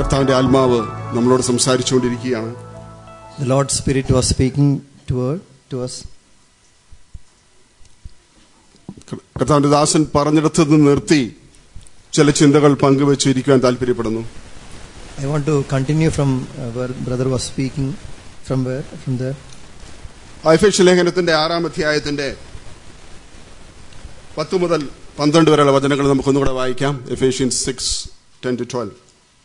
കർത്താവിന്റെ ആത്മാവ് നമ്മളോട് സംസാരിച്ചുകൊണ്ടിരിക്കുകയാണ് The Lord's Spirit was speaking to her, to us. കർത്താവിന്റെ ദാസൻ പറഞ്ഞിടത്ത് നിന്ന് നിർത്തി ചില ചിന്തകൾ പങ്കുവച്ചിരിക്കുവാൻ താല്പര്യപ്പെടുന്നു I want to continue from uh, where brother was speaking. From where? From there. ഐഫേഷ് ലേഖനത്തിന്റെ ആറാം അധ്യായത്തിന്റെ പത്ത് മുതൽ പന്ത്രണ്ട് വരെയുള്ള വചനങ്ങൾ നമുക്കൊന്നുകൂടെ വായിക്കാം Ephesian six ten to twelve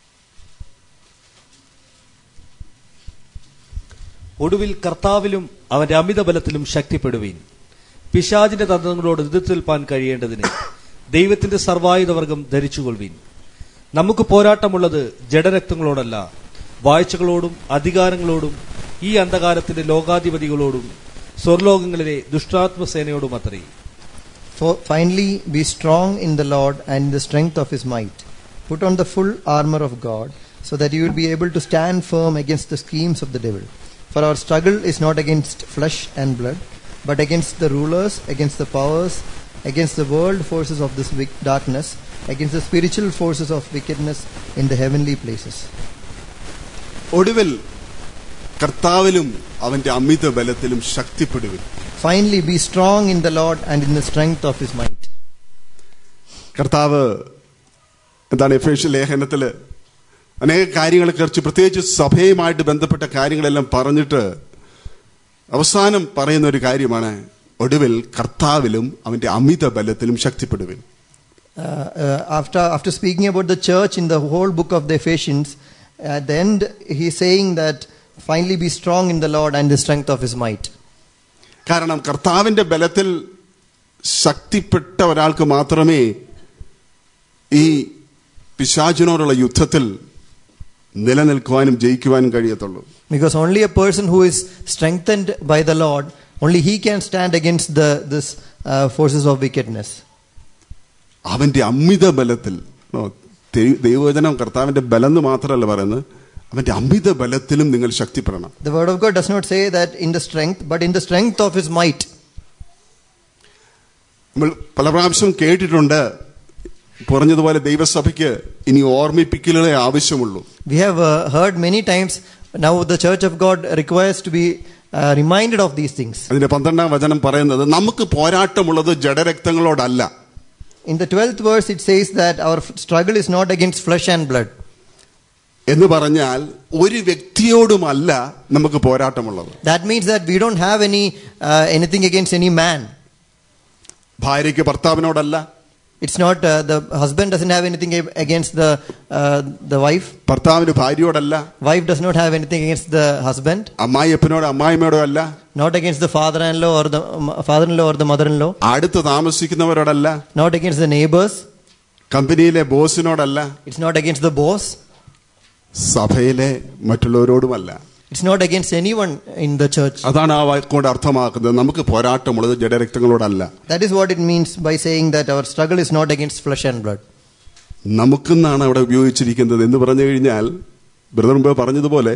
ഒടുവിൽ കർത്താവിലും അവന്റെ അമിത ബലത്തിലും ശക്തിപ്പെടുവീൻ പിശാചിന്റെ തന്ത്രങ്ങളോട് എതിർത്തേൽപ്പാൻ കഴിയേണ്ടതിന് ദൈവത്തിന്റെ സർവായുധവർഗം ധരിച്ചുകൊള്ളുവീൻ നമുക്ക് പോരാട്ടമുള്ളത് ജഡരക്തങ്ങളോടല്ല വാഴ്ചകളോടും അധികാരങ്ങളോടും ഈ അന്ധകാരത്തിന്റെ ലോകാധിപതികളോടും സ്വർലോകങ്ങളിലെ ദുഷ്ടാത്മസേനയോടും അത്രേ For finally, be strong in the Lord and in the strength of his might. Put on the full armor of God, so that you will be able to stand firm against the schemes of the devil. For our struggle is not against flesh and blood, but against the rulers, against the powers, against the world forces of this wick- darkness, against the spiritual forces of wickedness in the heavenly places. ഒടുവിൽ കർത്താവിലും അവന്റെ അമിത ബലത്തിലും ശക്തിപ്പെടുവിൻ Finally, be strong in the Lord and in the strength of his might. കർത്താവ് എന്താണ് എഫേഷ്യ ലേഖനത്തില് അനേക കാര്യങ്ങളെ കുറിച്ച് പ്രത്യേകിച്ച് സഭയുമായിട്ട് ബന്ധപ്പെട്ട കാര്യങ്ങളെല്ലാം പറഞ്ഞിട്ട് അവസാനം പറയുന്ന ഒരു കാര്യമാണ് ഒടുവിൽ കർത്താവിലും അവന്റെ അമിത ബലത്തിലും ശക്തിപ്പെടുവിൻ uh, uh, after after speaking about the church in the whole book of the Ephesians, at the end he's saying that finally be strong in the Lord and the strength of His might. കാരണം കർത്താവിന്റെ ബലത്തിൽ ശക്തിപ്പെട്ട ഒരാൾക്ക് മാത്രമേ ഈ പിശാചിനോടുള്ള യുദ്ധത്തിൽ നിലനിൽക്കുവാനും ജയിക്കുവാനും കഴിയത്തുള്ളൂ Because only a person who is strengthened by the Lord, only he can stand against the this uh, forces of wickedness. അവന്റെ അമിത ബലത്തിൽ ഓ, ദൈ- ദൈവവചനം കർത്താവിന്റെ ബലം എന്ന് മാത്രമല്ല പറയുന്നത് അവന്റെ അമിത ബലത്തിലും നിങ്ങൾ ശക്തിപ്പെടണം The word of God does not say that in the strength, but in the strength of His might. നമ്മൾ പല പ്രാവശ്യം കേട്ടിട്ടുണ്ട് പറഞ്ഞതുപോലെ ദൈവസഭയ്ക്ക് ഇനി ഓർമ്മിപ്പിക്കലുകളെ ആവശ്യമുള്ളൂ We have uh, heard many times now the church of God requires to be uh, reminded of these things. അതിന്റെ പന്ത്രണ്ടാം വചനം പറയുന്നത് നമുക്ക് പോരാട്ടമുള്ളത് ജഡരക്തങ്ങളോടല്ല In the 12th verse, it says that our struggle is not against flesh and blood. എന്ന് പറഞ്ഞാൽ ഒരു വ്യക്തിയോടുമല്ല നമുക്ക് പോരാട്ടമുള്ളത് That means that we don't have any uh, anything against any man. ഭാര്യയ്ക്ക് ഭർത്താവിനോടല്ല It's not uh, the husband doesn't have anything a- against the uh, the wife. ഭർത്താവിന് ഭാര്യയോടല്ല Wife does not have anything against the husband. അമ്മായിയപ്പനോട് അമ്മായിമ്മയോടോ അല്ല Not against the father-in-law or the um, father-in-law or the mother-in-law. അടുത്ത് താമസിക്കുന്നവരോടല്ല Not against the neighbors. കമ്പനിയിലെ ബോസിനോടല്ല It's not against the boss. സഭയിലെ മറ്റുള്ളവരോടുമല്ല It's not against anyone in the church. അതാണ് ആ വാക്കുകൊണ്ട് അർത്ഥമാക്കുന്നത് നമുക്ക് പോരാട്ടമുള്ളത് ജഡരക്തങ്ങളോടല്ല That is what it means by saying that our struggle is not against flesh and blood. നമുക്കെന്നാണ് അവിടെ ഉപയോഗിച്ചിരിക്കുന്നത് എന്ന് പറഞ്ഞു കഴിഞ്ഞാൽ ബ്രദർ മുമ്പ് പറഞ്ഞതുപോലെ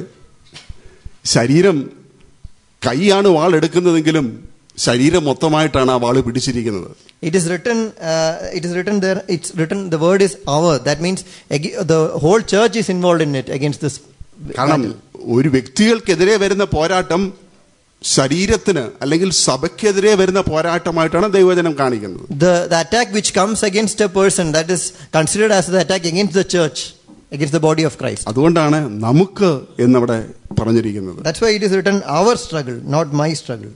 ശരീരം കൈയാണ് വാൾ എടുക്കുന്നതെങ്കിലും ശരീരം മൊത്തമായിട്ടാണ് ആ വാള് പിടിച്ചിരിക്കുന്നത് It is written. Uh, it is written there. It's written. The word is our. That means ag- the whole church is involved in it against this. കാരണം battle. ഒരു വ്യക്തികൾക്കെതിരെ വരുന്ന പോരാട്ടം ശരീരത്തിന് അല്ലെങ്കിൽ സഭയ്ക്കെതിരെ വരുന്ന പോരാട്ടമായിട്ടാണ് ദൈവജനം കാണിക്കുന്നത് The the attack which comes against a person that is considered as the attack against the church, against the body of Christ. അതുകൊണ്ടാണ് നമുക്ക് എന്നവിടെ പറഞ്ഞിരിക്കുന്നത് That's why it is written our struggle, not my struggle.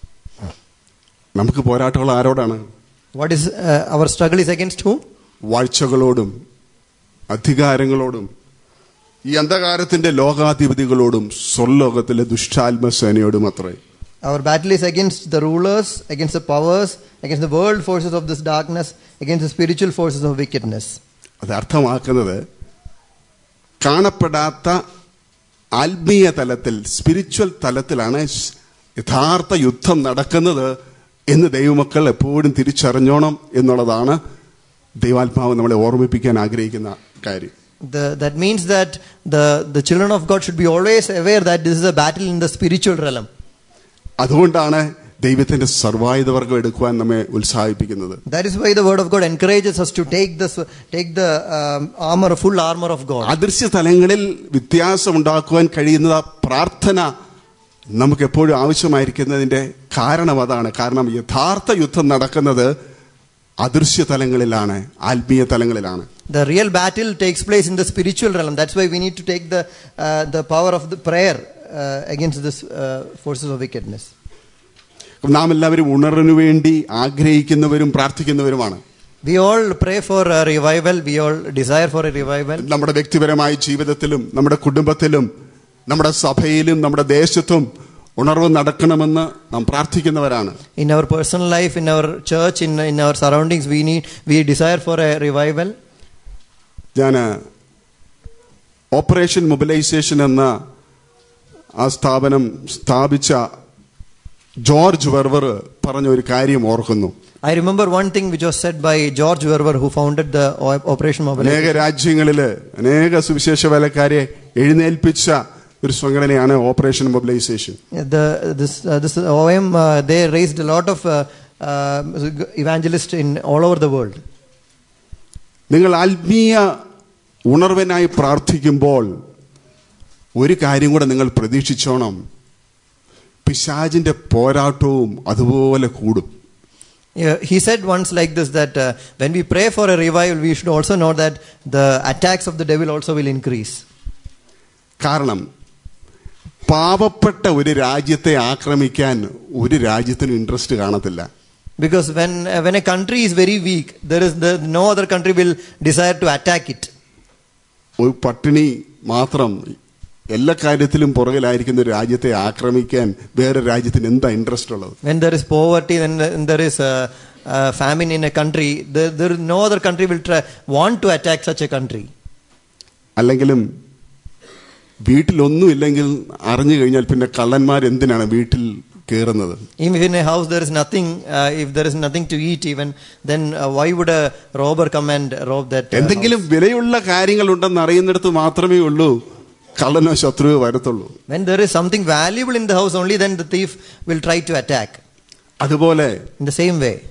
നമുക്ക് പോരാട്ടമുള്ള ആരോടാണ് What is uh, our struggle is against whom? വാഴ്ചകളോടും അധികാരങ്ങളോടും ഈ അന്ധകാരത്തിന്റെ ലോകാധിപതികളോടും സ്വർലോകത്തിലെ ദുഷ്ടാത്മസേനയോടും അത്രേ Our battle is against the rulers, against the powers, against the world forces of this darkness, against the spiritual forces of wickedness. അത് അർത്ഥമാക്കുന്നത് കാണപ്പെടാത്ത ആത്മീയ തലത്തിൽ spiritual തലത്തിലാണ് സ് യഥാർത്ഥ യുദ്ധം നടക്കുന്നത് എന്ന് ദൈവമക്കൾ എപ്പോഴും തിരിച്ചറിഞ്ഞോണം എന്നുള്ളതാണ് ദൈവാത്മാവ് നമ്മളെ ഓർമ്മിപ്പിക്കാൻ ആഗ്രഹിക്കുന്ന കാര്യം The, that means that the, the children of God should be always aware that this is a battle in the spiritual realm. അതുകൊണ്ടാണ് ദൈവത്തിന്റെ സർവായുധവർഗം എടുക്കുവാൻ നമ്മെ ഉത്സാഹിപ്പിക്കുന്നത് That is why the word of God encourages us to take this, take the um, armor, full armor of God. അദൃശ്യ തലങ്ങളിൽ വ്യത്യാസം ഉണ്ടാക്കുവാൻ കഴിയുന്ന പ്രാർത്ഥന നമുക്ക് എപ്പോഴും ആവശ്യമായിരിക്കുന്നതിന്റെ കാരണം അതാണ് കാരണം യഥാർത്ഥ യുദ്ധം നടക്കുന്നത് അദൃശ്യ തലങ്ങളിലാണ് ആത്മീയ തലങ്ങളിലാണ് The real battle takes place in the spiritual realm. That's why we need to take the, uh, the power of the prayer uh, against this uh, forces of wickedness. നാം എല്ലാവരും ഉണർവിനു വേണ്ടി ആഗ്രഹിക്കുന്നവരും പ്രാർത്ഥിക്കുന്നവരുമാണ് We all pray for a revival. We all desire for a revival. നമ്മുടെ വ്യക്തിപരമായ ജീവിതത്തിലും നമ്മുടെ കുടുംബത്തിലും നമ്മുടെ സഭയിലും നമ്മുടെ ദേശത്തും ഉണർവ് നടക്കണമെന്ന് നാം പ്രാർത്ഥിക്കുന്നവരാണ് In our personal life, in our church, in, in our surroundings, we need, we desire for a revival. ഞാൻ ഓപ്പറേഷൻ മൊബിലൈസേഷൻ എന്ന ആ സ്ഥാപനം സ്ഥാപിച്ച ജോർജ് വെർവർ പറഞ്ഞ ഒരു കാര്യം ഓർക്കുന്നു I remember one thing which was said by George Werber, who founded the O- Operation അനേക Mobilization. രാജ്യങ്ങളില് അനേക സുവിശേഷ വേലക്കാരെ എഴുന്നേൽപ്പിച്ച ഒരു സംഘടനയാണ് operation mobilisation The, this, uh, this OM, uh, they raised a lot of uh, uh, evangelists in all over the world. നിങ്ങൾ ആത്മീയ ഉണർവനായി പ്രാർത്ഥിക്കുമ്പോൾ ഒരു കാര്യം കൂടെ നിങ്ങൾ പ്രതീക്ഷിച്ചോണം പിശാജിന്റെ പോരാട്ടവും അതുപോലെ കൂടും Yeah, he said once like this that uh, when we pray for a revival, we should also know that the attacks of the devil also will increase. കാരണം പാവപ്പെട്ട ഒരു രാജ്യത്തെ ആക്രമിക്കാൻ ഒരു രാജ്യത്തിനും ഇൻട്രസ്റ്റ് കാണത്തില്ല Because when, uh, when a country is very weak, there is the, no other country will desire to attack it. ഒരു പട്ടിണി മാത്രം എല്ലാ കാര്യത്തിലും പുറകിലായിരിക്കുന്ന ഒരു രാജ്യത്തെ ആക്രമിക്കാൻ വേറെ രാജ്യത്തിന് എന്താ ഇൻട്രസ്റ്റ് ഉള്ളത് When there is poverty, when there- when there is uh, uh, famine in a country, there, there no other country will try, want to attack such a country. അല്ലെങ്കിലും വീട്ടിലൊന്നും ഇല്ലെങ്കിൽ അറിഞ്ഞു കഴിഞ്ഞാൽ പിന്നെ കള്ളന്മാർ എന്തിനാണ് വീട്ടിൽ കയറുന്നത് Even if in a house there is nothing, uh, if there is nothing to eat, even then uh, why would a robber come and rob that? Uh, എന്തെങ്കിലും വിലയുള്ള കാര്യങ്ങൾ ഉണ്ടെന്ന് അറിയുന്നിടത്ത് മാത്രമേ ഉള്ളൂ കള്ളനോ ശത്രുവോ വരത്തുള്ളൂ house? When there is something valuable in the house, only then the thief will try to attack. അതുപോലെ In the same way,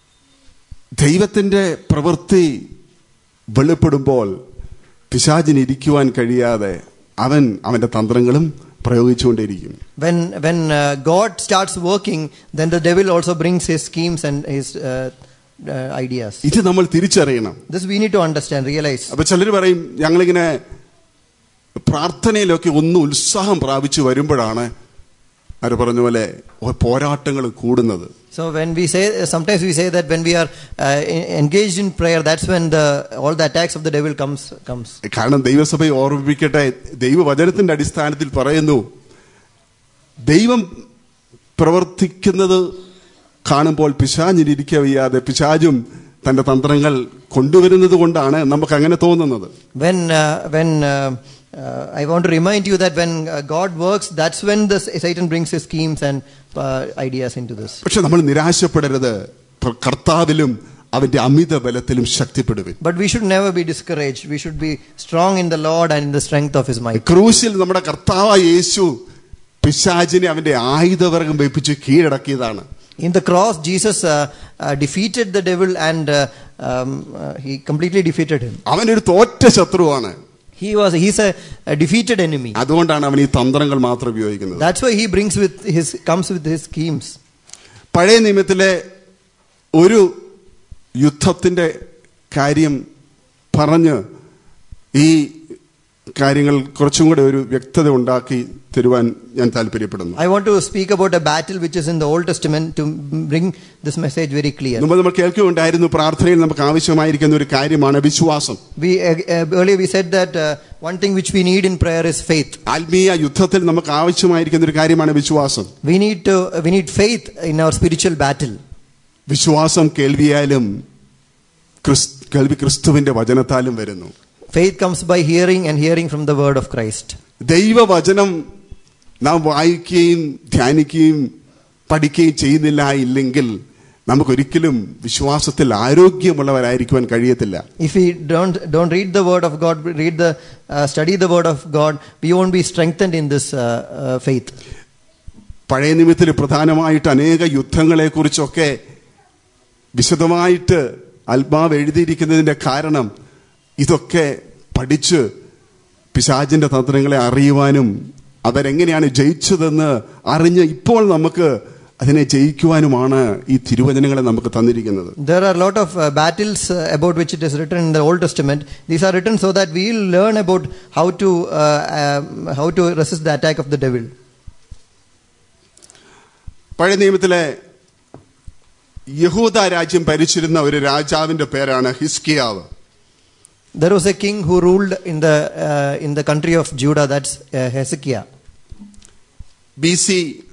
ദൈവത്തിന്റെ പ്രവൃത്തി വെളിപ്പെടുമ്പോൾ പിശാചിന് ഇരിക്കുവാൻ കഴിയാതെ അവൻ അവന്റെ തന്ത്രങ്ങളും പ്രയോഗിച്ചുകൊണ്ടേയിരിക്കും when when uh, God starts working, then the devil also brings his schemes and his uh, uh, ideas. ഇത് നമ്മൾ തിരിച്ചറിയണം This we need to understand, realize. അപ്പൊ ചിലർ പറയും ഞങ്ങളിങ്ങനെ പ്രാർത്ഥനയിലൊക്കെ ഒന്ന് ഉത്സാഹം പ്രാപിച്ചു വരുമ്പോഴാണ് ആര് പറഞ്ഞ പോലെ പോരാട്ടങ്ങൾ കൂടുന്നത് So when we say, sometimes we say that when we are uh, en- engaged in prayer, that's when the all the attacks of the devil comes comes. കാരണം ദൈവസഭയെ ഓർമ്മിപ്പിക്കട്ടെ ദൈവവചനത്തിന്റെ അടിസ്ഥാനത്തിൽ പറയുന്നു ദൈവം പ്രവർത്തിക്കുന്നത് കാണുമ്പോൾ പിശാഞ്ഞിരിക്കുക വയ്യാതെ പിശാചും തന്റെ തന്ത്രങ്ങൾ കൊണ്ടുവരുന്നത് കൊണ്ടാണ് നമുക്ക് അങ്ങനെ തോന്നുന്നത് When uh, when uh, uh, I want to remind you that when uh, God works, that's when the Satan brings his schemes and uh, ideas into this. പക്ഷെ നമ്മൾ നിരാശപ്പെടരുത് പ്ര- കർത്താവിലും അവന്റെ അമിത ബലത്തിലും ശക്തിപ്പെടുവിൻ But we should never be discouraged. We should be strong in the Lord and in the strength of His might. ക്രൂശിൽ നമ്മുടെ കർത്താവായ യേശു പിശാചിനെ അവന്റെ ആയുധവർഗം വെപ്പിച്ച് കീഴടക്കിയതാണ് In the cross, Jesus uh, uh, defeated the devil and uh, um, uh, he completely defeated him. അവനൊരു തോറ്റ ശത്രുവാണ് He was he's a, a defeated enemy. അതുകൊണ്ടാണ് അവൻ ഈ തന്ത്രങ്ങൾ മാത്രം ഉപയോഗിക്കുന്നത് That's why he brings with his comes with his schemes. പഴയ നിയമത്തിലെ ഒരു യുദ്ധത്തിന്റെ കാര്യം പറഞ്ഞ് ഈ കാര്യങ്ങൾ കുറച്ചും കൂടെ ഒരു വ്യക്തത ഉണ്ടാക്കി തരുവാൻ ഞാൻ താല്പര്യപ്പെടുന്നു I want to speak about a battle which is in the Old Testament to bring this message very clear. മുമ്പ് നമ്മൾ കേൾക്കുകയുണ്ടായിരുന്നു പ്രാർത്ഥനയിൽ നമുക്ക് ആവശ്യമായിരിക്കുന്ന ഒരു കാര്യമാണ് വിശ്വാസം We uh, uh, earlier we said that uh, one thing which we need in prayer is faith. ആത്മീയ യുദ്ധത്തിൽ നമുക്ക് ആവശ്യമായിരിക്കുന്ന ഒരു കാര്യമാണ് വിശ്വാസം We need to we need faith in our spiritual battle. വിശ്വാസം കേൾവിയാലും ക്രിസ്- കേൾവി ക്രിസ്തുവിന്റെ വചനത്താലും വരുന്നു Faith comes by hearing and hearing from the word of Christ. ദൈവവചനം നാം വായിക്കുകയും ധ്യാനിക്കുകയും പഠിക്കുകയും ചെയ്യുന്നില്ല ഇല്ലെങ്കിൽ നമുക്കൊരിക്കലും വിശ്വാസത്തിൽ ആരോഗ്യമുള്ളവരായിരിക്കുവാൻ കഴിയത്തില്ല If we don't don't read the word of God, read the uh, study the word of God, we won't be strengthened in this uh, uh, faith. പഴയ നിമിത്തിൽ പ്രധാനമായിട്ട് അനേക യുദ്ധങ്ങളെക്കുറിച്ചൊക്കെ വിശദമായിട്ട് ആത്മാവ് എഴുതിയിരിക്കുന്നതിന്റെ കാരണം ഇതൊക്കെ പഠിച്ച് പിശാചിന്റെ തന്ത്രങ്ങളെ അറിയുവാനും അവരെങ്ങനെയാണ് ജയിച്ചതെന്ന് അറിഞ്ഞ് ഇപ്പോൾ നമുക്ക് അതിനെ ജയിക്കുവാനുമാണ് ഈ തിരുവചനങ്ങളെ നമുക്ക് തന്നിരിക്കുന്നത് There are a lot of uh, battles uh, about which it is written in the Old Testament. These are written so that we will learn about how to uh, um, how to resist the attack of the devil. പഴയ നിയമത്തിലെ യഹൂദ രാജ്യം ഭരിച്ചിരുന്ന ഒരു രാജാവിന്റെ പേരാണ് ഹിസ്കിയാവ് There was a king who ruled in the uh, in the country of Judah. That's uh, Hezekiah. B C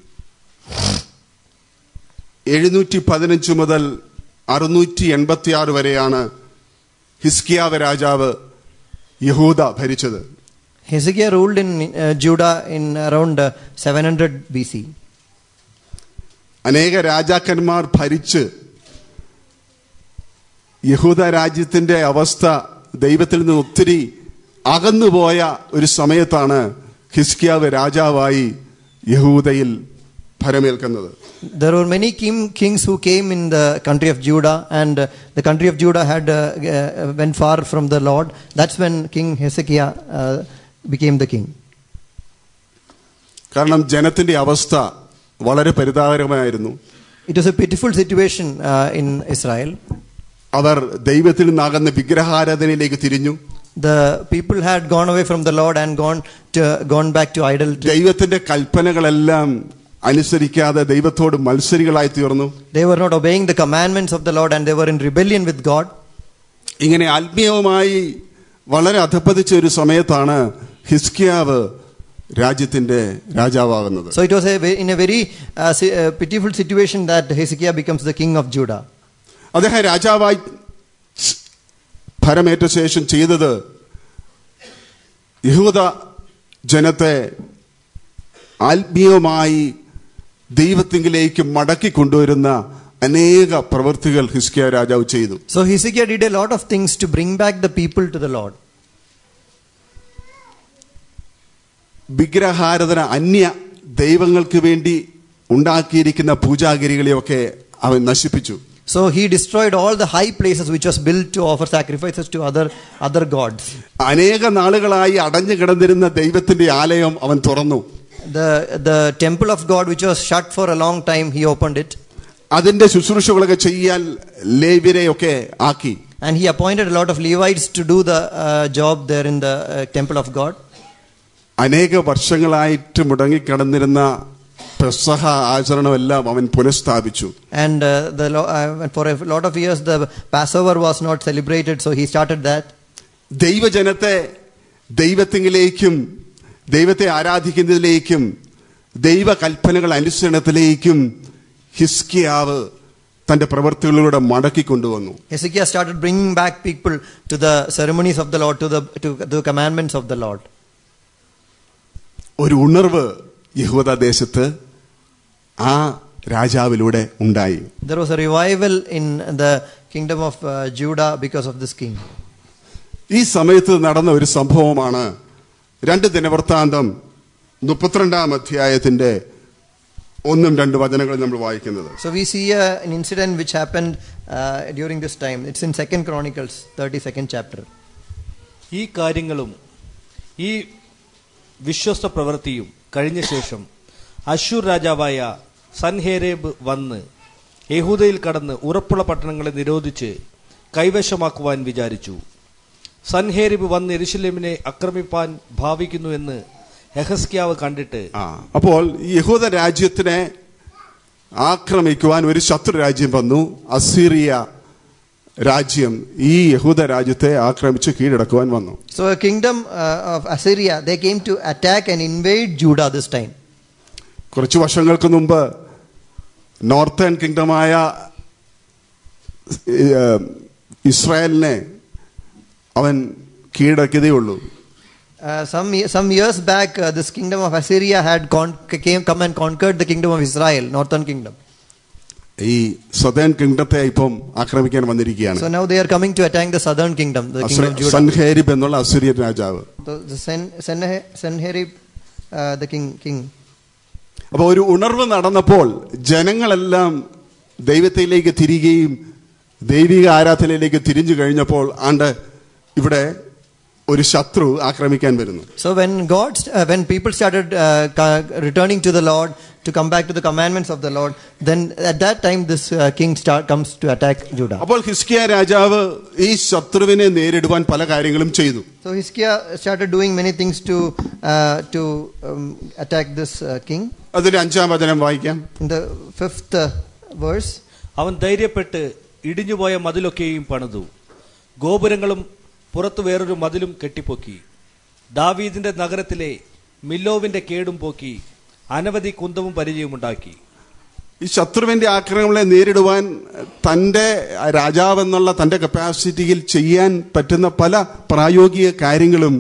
എഴുന്നൂറ്റി പതിനഞ്ച് മുതൽ അറുന്നൂറ്റി എൺപത്തി ആറ് വരെയാണ് ഹിസ്കിയാവ് രാജാവ് യഹൂദ ഭരിച്ചത് Hezekiah ruled in uh, Judah in around uh, 700 BC. അനേക രാജാക്കന്മാർ ഭരിച്ച് യഹൂദ രാജ്യത്തിന്റെ അവസ്ഥ ദൈവത്തിൽ നിന്ന് ഒത്തിരി അകന്നുപോയ ഒരു സമയത്താണ് ഹിസ്കിയാവ് രാജാവായി യഹൂദയിൽ ഭരമേൽക്കുന്നത് There were many king, kings who came in the country of Judah, and uh, the country of Judah had uh, uh, went far from the Lord. That's when King Hezekiah uh, became the king. കാരണം ജനത്തിന്റെ അവസ്ഥ വളരെ പരിതാപകരമായിരുന്നു It was a pitiful situation uh, in Israel. അവർ ദൈവത്തിൽ നിന്നാകുന്ന വിഗ്രഹാരാധനയിലേക്ക് തിരിഞ്ഞു The people had gone away from the Lord and gone to, gone back to idolatry. ദൈവത്തിന്റെ കൽപ്പനകളെല്ലാം അനുസരിക്കാതെ ദൈവത്തോട് മത്സരികളായി തീർന്നു They were not obeying the commandments of the Lord and they were in rebellion with God. ഇങ്ങനെ ആത്മീയവുമായി വളരെ അധപ്പതിച്ച ഒരു സമയത്താണ് ഹിസ്കിയാവ് രാജ്യത്തിന്റെ രാജാവാകുന്നത് So it was a, ve- in a very uh, si- uh, pitiful situation that Hezekiah becomes the king of Judah. അദ്ദേഹം രാജാവായി ഭരമേറ്റ ശേഷം ചെയ്തത് യഹൂദ ജനത്തെ ആത്മീയമായി ദൈവത്തിങ്കിലേക്ക് മടക്കി കൊണ്ടുവരുന്ന അനേക പ്രവൃത്തികൾ ഹിസ്കിയ രാജാവ് ചെയ്തു So Hezekiah did a lot of things to bring back the people to the Lord. വിഗ്രഹാരാധന അന്യ ദൈവങ്ങൾക്ക് വേണ്ടി ഉണ്ടാക്കിയിരിക്കുന്ന പൂജാഗിരികളെയൊക്കെ അവൻ നശിപ്പിച്ചു So he destroyed all the high places which was built to offer sacrifices to other other gods. അനേക നാളുകളായി അടഞ്ഞു കിടന്നിരുന്ന ദൈവത്തിന്റെ ആലയം അവൻ തുറന്നു The the temple of God which was shut for a long time, he opened it. അതിന്റെ ശുശ്രൂഷകളൊക്കെ ചെയ്യാൻ ലേവ്യരെയൊക്കെ ആക്കി And he appointed a lot of Levites to do the uh, job there in the uh, temple of God. അനേക വർഷങ്ങളായിട്ട് മുടങ്ങിക്കിടന്നിരുന്ന പെസഹ ആചരണമെല്ലാം അവൻ പുനഃസ്ഥാപിച്ചു And uh, the lo- uh, for a lot of years, the Passover was not celebrated, so he started that. ദൈവജനത്തെ ദൈവത്തിങ്കിലേക്കും ദൈവത്തെ ആരാധിക്കുന്നതിലേക്കും ദൈവ കൽപ്പനകൾ അനുസരണത്തിലേക്കും ഹിസ്കിയാവ് തന്റെ പ്രവൃത്തികളിലൂടെ മടക്കി കൊണ്ടുവന്നു Hezekiah started bringing back people to the ceremonies of the Lord, to the to the commandments of the Lord. ഒരു ഉണർവ് യഹൂദ ദേശത്ത് ആ രാജാവിലൂടെ ഉണ്ടായി There was a revival in the kingdom of uh, Judah because of this king. ഈ സമയത്ത് നടന്ന ഒരു സംഭവമാണ് രണ്ട് ദിനവൃത്താന്തം മുപ്പത്തിരണ്ടാം അധ്യായത്തിന്റെ ഒന്നും രണ്ട് വചനങ്ങൾ നമ്മൾ വായിക്കുന്നത് So we see uh, an incident which happened uh, during this time. It's in Second Chronicles, 32nd chapter. ഈ കാര്യങ്ങളും ഈ വിശ്വസ്ത പ്രവൃത്തിയും കഴിഞ്ഞ ശേഷം അശൂർ രാജാവായ സൻഹേരേബ് വന്ന് യഹൂദയിൽ കടന്ന് ഉറപ്പുള്ള പട്ടണങ്ങളെ നിരോധിച്ച് കൈവശമാക്കുവാൻ വിചാരിച്ചു സൻഹേരിബ് വന്ന് എരുശലേമിനെ ആക്രമിപ്പാൻ ഭാവിക്കുന്നു എന്ന് യഹസ്ക്യാവ് കണ്ടിട്ട് ആ അപ്പോൾ ഈ യഹൂദ രാജ്യത്തിനെ ആക്രമിക്കുവാൻ ഒരു ശത്രു രാജ്യം വന്നു അസീറിയ രാജ്യം ഈ യഹൂദ രാജ്യത്തെ ആക്രമിച്ച് കീഴടക്കുവാൻ വന്നു So a kingdom uh, of Assyria, they came to attack and invade Judah this time. കുറച്ച് വർഷങ്ങൾക്ക് മുമ്പ് നോർത്തേൺ കിങ്ഡമായ ഏഹ്, ഇസ്രായേലിനെ അവൻ കീഴടക്കിയതേ ഉള്ളൂ Uh, some ye- some years back, uh, this kingdom of Assyria had con- came come and conquered the kingdom of Israel, northern kingdom. ഈ southern കിങ്ഡത്തെ ഇപ്പം ആക്രമിക്കാൻ വന്നിരിക്കുകയാണ് So now they are coming to attack the southern kingdom, the kingdom of Judah. സൻഹേരിബ് എന്നുള്ള അസുര്യൻ രാജാവ് So the Sen- Senhe- Senherib, uh, the king, king. അപ്പൊ ഒരു ഉണർവ് നടന്നപ്പോൾ ജനങ്ങളെല്ലാം ദൈവത്തിലേക്ക് തിരികെയും ദൈവിക ആരാധനയിലേക്ക് തിരിഞ്ഞു കഴിഞ്ഞപ്പോൾ ആണ്ട് ഇവിടെ ഒരു ശത്രു ആക്രമിക്കാൻ വരുന്നു So when God, uh, when people started uh, ca- returning to the Lord to come back to the commandments of the Lord, then at that time this uh, king start, comes to attack Judah. അപ്പോൾ ഹിസ്കിയ രാജാവ് ഈ ശത്രുവിനെ നേരിടുവാൻ പല കാര്യങ്ങളും ചെയ്തു So Hiskiah started doing many things to uh, to um, attack this uh, king. അതിന്റെ അഞ്ചാം വചനം വായിക്കാം In the fifth uh, verse, അവൻ ധൈര്യപ്പെട്ട് ഇടിഞ്ഞുപോയ മതിലൊക്കെയും പണിതു ഗോപുരങ്ങളും പുറത്തു വേറൊരു മതിലും കെട്ടിപ്പൊക്കി ദാവീദിന്റെ നഗരത്തിലെ മില്ലോവിന്റെ കേടും പോക്കി അനവധി കുന്തവും പരിചയമുണ്ടാക്കി ഈ ശത്രുവിന്റെ ആക്രമണങ്ങളെ നേരിടുവാൻ തന്റെ രാജാവെന്നുള്ള തന്റെ കപ്പാസിറ്റിയിൽ ചെയ്യാൻ പറ്റുന്ന പല പ്രായോഗിക കാര്യങ്ങളും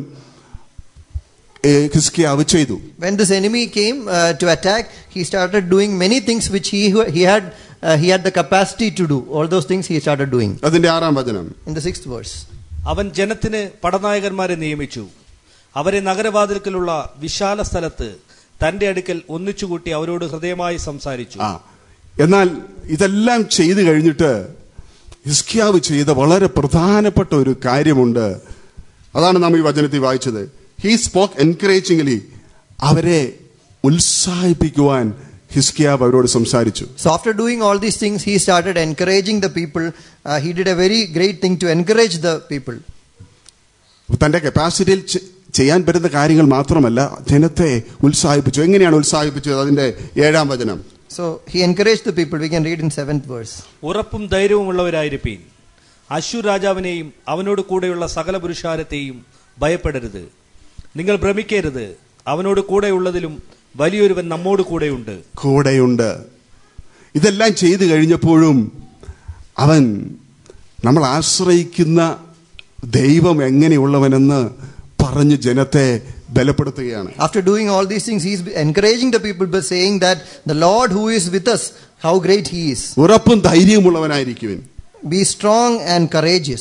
ഏ, ഹിസ്കിയാവ് ചെയ്തു when this enemy came uh, to attack, he started doing many things which he he had uh, he had the capacity to do. All those things he started doing. അതിന്റെ ആറാം വചനം In the sixth verse. അവൻ ജനത്തിന് പടനായകന്മാരെ നിയമിച്ചു അവരെ നഗരവാതിൽക്കലുള്ള വിശാല സ്ഥലത്ത് തന്റെ അടുക്കൽ ഒന്നിച്ചുകൂട്ടി അവരോട് ഹൃദയമായി സംസാരിച്ചു ആ എന്നാൽ ഇതെല്ലാം ചെയ്തു കഴിഞ്ഞിട്ട് ഹിസ്കിയാവ് ചെയ്ത വളരെ പ്രധാനപ്പെട്ട ഒരു കാര്യമുണ്ട് അതാണ് നാം ഈ വചനത്തിൽ വായിച്ചത് ഹീ സ്പോക്ക് എൻകറേജിംഗ്ലി അവരെ ഉത്സാഹിപ്പിക്കുവാൻ ഹിസ്കിയാവ് അവരോട് സംസാരിച്ചു So after doing all these things, he started encouraging the people. Uh, he did a very great thing to encourage the people. തന്റെ കപ്പാസിറ്റിയിൽ ചെ- ചെയ്യാൻ പറ്റുന്ന കാര്യങ്ങൾ മാത്രമല്ല ജനത്തെ ഉത്സാഹിപ്പിച്ചു എങ്ങനെയാണ് ഉത്സാഹിപ്പിച്ചത് അതിന്റെ ഏഴാം വചനം So he encouraged the people. We can read in seventh verse. ഉറപ്പും ധൈര്യവുമുള്ളവരായിരിപ്പീൻ അശു രാജാവിനെയും അവനോട് കൂടെയുള്ള സകല പുരുഷാരത്തെയും ഭയപ്പെടരുത് നിങ്ങൾ ഭ്രമിക്കരുത് അവനോട് കൂടെയുള്ളതിലും വലിയൊരുവൻ നമ്മോട് കൂടെയുണ്ട് കൂടെയുണ്ട് ഇതെല്ലാം ചെയ്തു കഴിഞ്ഞപ്പോഴും അവൻ നമ്മൾ ആശ്രയിക്കുന്ന ദൈവം എങ്ങനെയുള്ളവനെന്ന് പറഞ്ഞ് ജനത്തെ ബലപ്പെടുത്തുകയാണ് After doing all these things, he is encouraging the people by saying that the Lord who is with us, how great he is. ഉറപ്പും ധൈര്യമുള്ളവനായിരിക്കുവൻ Be strong and courageous.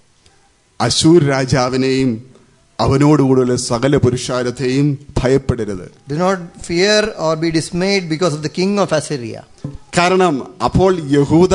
അശൂർ രാജാവിനെയും അവനോടുകൂടെയുള്ള സകല പുരുഷാരത്തെയും ഭയപ്പെടരുത് Do not fear or be dismayed because of the king of Assyria. കാരണം അപ്പോൾ യഹൂദ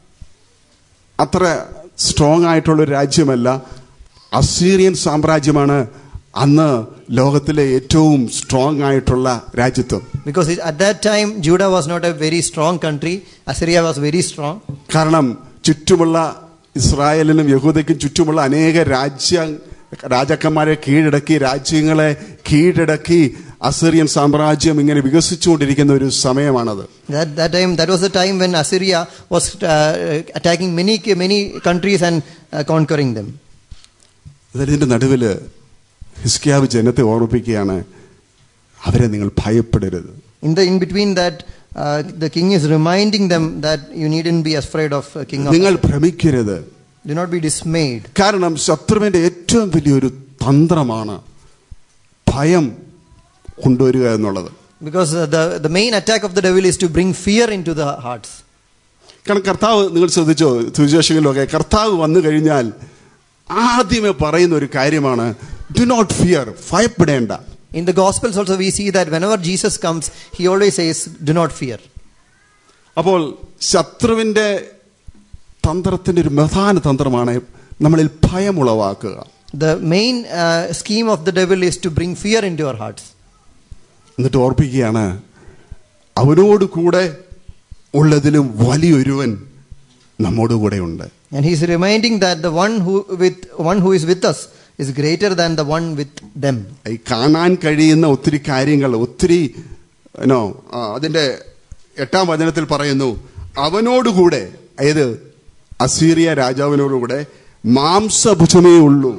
അത്ര strong ആയിട്ടുള്ള ഒരു രാജ്യമല്ല അസീറിയൻ സാമ്രാജ്യമാണ് അന്ന് ലോകത്തിലെ ഏറ്റവും സ്ട്രോങ് ആയിട്ടുള്ള രാജ്യത്വം Because it- at that time, Judah was not a very strong country, Assyria was very strong. കാരണം ചുറ്റുമുള്ള ഇസ്രായേലിനും യഹൂദയ്ക്കും ചുറ്റുമുള്ള അനേക രാജ്യ രാജാക്കന്മാരെ കീഴടക്കി രാജ്യങ്ങളെ കീഴടക്കി അസീറിയൻ സാമ്രാജ്യം ഇങ്ങനെ വികസിച്ചുകൊണ്ടിരിക്കുന്ന ഒരു സമയമാണത് That, that time, that was the time when Assyria was uh, attacking many, many countries and uh, conquering them. ഇതിന്റെ നടുവില് ഹിസ്കിയാവ് ജനത്തെ ഓർമ്മിപ്പിക്കുകയാണ് അവരെ നിങ്ങൾ ഭയപ്പെടരുത് In the in between that, uh, the king is reminding them that you needn't be afraid of uh, king of. നിങ്ങൾ ഭ്രമിക്കരുത് Do not be dismayed. കാരണം ശത്രുവിന്റെ ഏറ്റവും വലിയൊരു തന്ത്രമാണ് ഭയം കൊണ്ടുവരിക എന്നുള്ളത് Because uh, the, the main attack of the devil is to bring fear into the hearts. കാരണം കർത്താവ് നിങ്ങൾ ശ്രദ്ധിച്ചോ സുവിശേഷങ്ങളിലൊക്കെ കർത്താവ് വന്നു കഴിഞ്ഞാൽ ആദ്യമേ പറയുന്ന ഒരു കാര്യമാണ് ഡു നോട്ട് ഫിയർ ഭയപ്പെടേണ്ട In the Gospels also, we see that whenever Jesus comes, he always says, Do not fear. അപ്പോൾ ശത്രുവിന്റെ തന്ത്രത്തിന്റെ ഒരു പ്രധാന തന്ത്രമാണ് നമ്മളിൽ ഭയം ഉളവാക്കുക The main uh, scheme of the devil is to bring fear into our hearts. എന്നിട്ട് ഓർപ്പിക്കുകയാണ് അവനോട് കൂടെ ഉള്ളതിലും വലിയൊരുവൻ നമ്മോട് കൂടെയുണ്ട് And he is reminding that the one who, with, one who is with us is greater than the one with them. ഈ കാണാൻ കഴിയുന്ന ഒത്തിരി കാര്യങ്ങൾ ഒത്തിരി നോ അതിന്റെ എട്ടാം വചനത്തിൽ പറയുന്നു അവനോടുകൂടെ അതായത് അസീറിയ രാജാവിനോടുകൂടെ മാംസഭുജമേ ഉള്ളൂ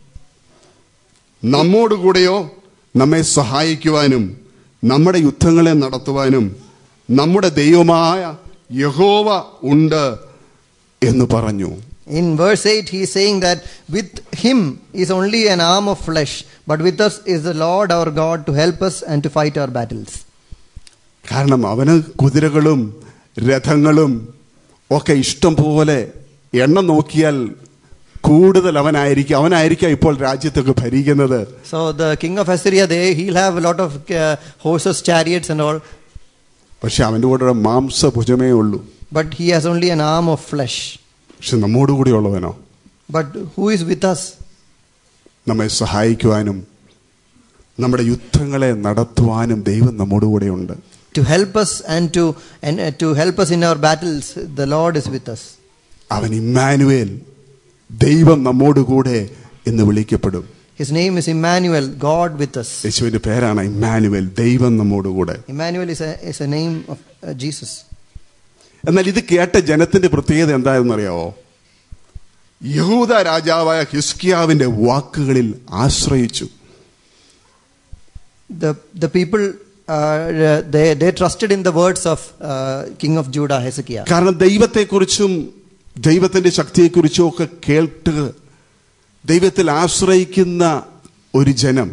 നമ്മോടുകൂടെയോ നമ്മെ സഹായിക്കുവാനും നമ്മുടെ യുദ്ധങ്ങളെ നടത്തുവാനും നമ്മുടെ ദൈവമായ യഹോവ ഉണ്ട് എന്ന് പറഞ്ഞു In verse 8, he is saying that with him is only an arm of flesh, but with us is the Lord our God to help us and to fight our battles. കാരണം അവന് കുതിരകളും രഥങ്ങളും ഒക്കെ ഇഷ്ടം പോലെ എണ്ണം നോക്കിയാൽ കൂടുതൽ അവനായിരിക്കും അവനായിരിക്കാം ഇപ്പോൾ രാജ്യത്തൊക്കെ ഭരിക്കുന്നത് So the king of Assyria, they, he'll have a lot of uh, horses, chariots, and all. പക്ഷെ അവൻ്റെ കൂടെ ഒരു മാംസഭുജമേ ഉള്ളൂ but he has only an arm of flesh. പക്ഷെ നമ്മോട് കൂടി ഉള്ളവനോ But who is with us? നമ്മെ സഹായിക്കുവാനും നമ്മുടെ യുദ്ധങ്ങളെ നടത്തുവാനും ദൈവം നമ്മോട് കൂടെയുണ്ട് To help us and to and uh, to help us in our battles, the Lord is with us. അവൻ ഇമ്മാനുവേൽ ദൈവം നമ്മോട് കൂടെ എന്ന് വിളിക്കപ്പെടും His name is Emmanuel, God with us. യേശുവിന്റെ പേരാണ് ഇമ്മാനുവേൽ ദൈവം നമ്മോട് കൂടെ Emmanuel is a, is a name of uh, Jesus. എന്നാൽ ഇത് കേട്ട ജനത്തിന്റെ പ്രത്യേകത എന്തായെന്ന് അറിയാവോ യഹൂദ രാജാവായ ഹിസ്കിയാവിന്റെ വാക്കുകളിൽ ആശ്രയിച്ചു The, the people, uh, they, they trusted in the words of uh, King of Judah, Hezekiah. കാരണം ദൈവത്തെക്കുറിച്ചും ദൈവത്തിന്റെ ശക്തിയെക്കുറിച്ചും ഒക്കെ കേട്ട് ദൈവത്തിൽ ആശ്രയിക്കുന്ന ഒരു ജനം